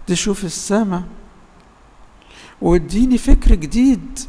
تشوف السماء واديني فكر جديد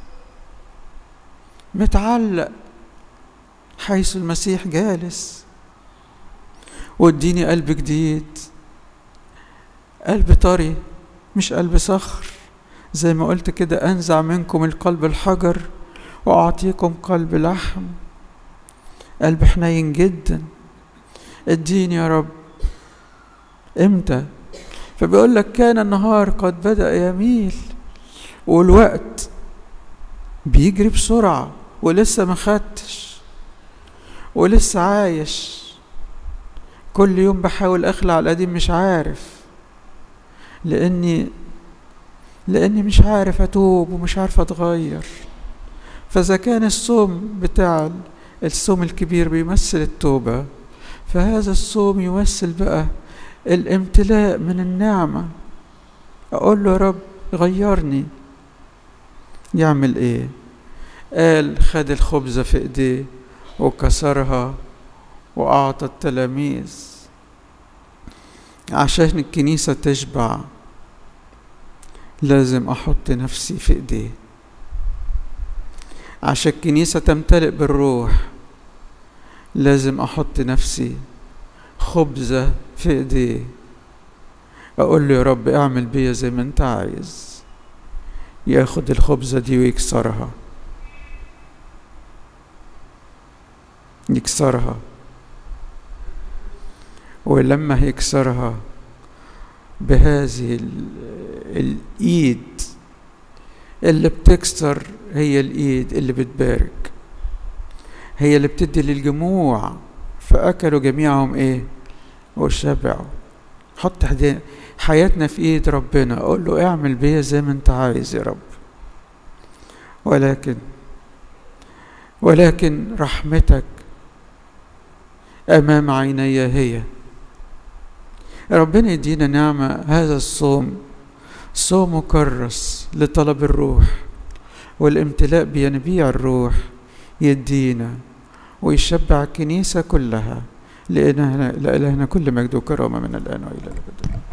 متعلق حيث المسيح جالس واديني قلب جديد قلب طري مش قلب صخر زي ما قلت كده انزع منكم القلب الحجر واعطيكم قلب لحم قلب حنين جدا اديني يا رب امتى فبيقول لك كان النهار قد بدأ يميل والوقت بيجري بسرعة ولسه ما خدتش ولسه عايش كل يوم بحاول اخلع القديم مش عارف لاني لاني مش عارف اتوب ومش عارف اتغير فاذا كان الصوم بتاع الصوم الكبير بيمثل التوبه فهذا الصوم يمثل بقى الامتلاء من النعمه اقول له يا رب غيرني يعمل ايه قال خد الخبزه في ايديه وكسرها واعطى التلاميذ عشان الكنيسه تشبع لازم احط نفسي في ايديه عشان الكنيسه تمتلئ بالروح لازم احط نفسي خبزه في ايديه اقول له يا رب اعمل بيا زي ما انت عايز ياخد الخبزه دي ويكسرها يكسرها ولما هيكسرها بهذه الايد اللي بتكسر هي الايد اللي بتبارك هي اللي بتدي للجموع فاكلوا جميعهم ايه وشبعوا حط حياتنا في ايد ربنا اقول له اعمل بيا زي ما انت عايز يا رب ولكن ولكن رحمتك امام عيني هي ربنا يدينا نعمة هذا الصوم صوم مكرس لطلب الروح والامتلاء بينبيع الروح يدينا ويشبع الكنيسة كلها لإلهنا, لإلهنا كل مجد وكرامة من الآن وإلى الأبد